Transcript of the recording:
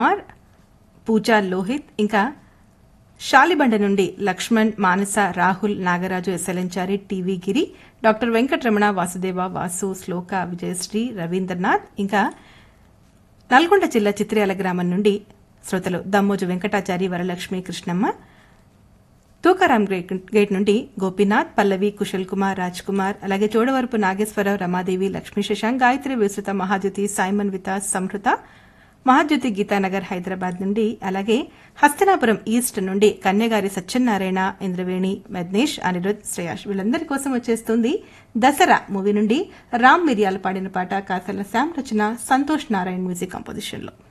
కుమార్ పూజా లోహిత్ ఇంకా షాలిబండ నుండి లక్ష్మణ్ మానస రాహుల్ నాగరాజు ఎస్ఎల్ఎంచారి టీవీ గిరి డాక్టర్ వెంకటరమణ వాసుదేవ వాసు శ్లోక విజయశ్రీ రవీంద్రనాథ్ ఇంకా నల్గొండ జిల్లా చిత్ర్యాల గ్రామం నుండి శ్రోతలు దమ్మోజు వెంకటాచారి వరలక్ష్మి కృష్ణమ్మ తూకారాం గేట్ గేట్ నుండి గోపీనాథ్ పల్లవి కుశల్ కుమార్ రాజ్ కుమార్ అలాగే చోడవరపు నాగేశ్వరరావు రమాదేవి లక్ష్మీ శశాంక్ గాయత్రి విస్తృత మహాజ్యోతి సైమన్ వితాస్ సంహృత మహాజ్యోతి గీతానగర్ హైదరాబాద్ నుండి అలాగే హస్తనాపురం ఈస్ట్ నుండి కన్యగారి సత్యనారాయణ ఇంద్రవేణి మద్నేష్ అనిరుద్ శ్రేయాష్ వీళ్ళందరి కోసం వచ్చేస్తుంది దసరా మూవీ నుండి రామ్ మిరియాల పాడిన పాట కాసల శామ్ రచన సంతోష్ నారాయణ్ మ్యూజిక్ కంపోజిషన్లో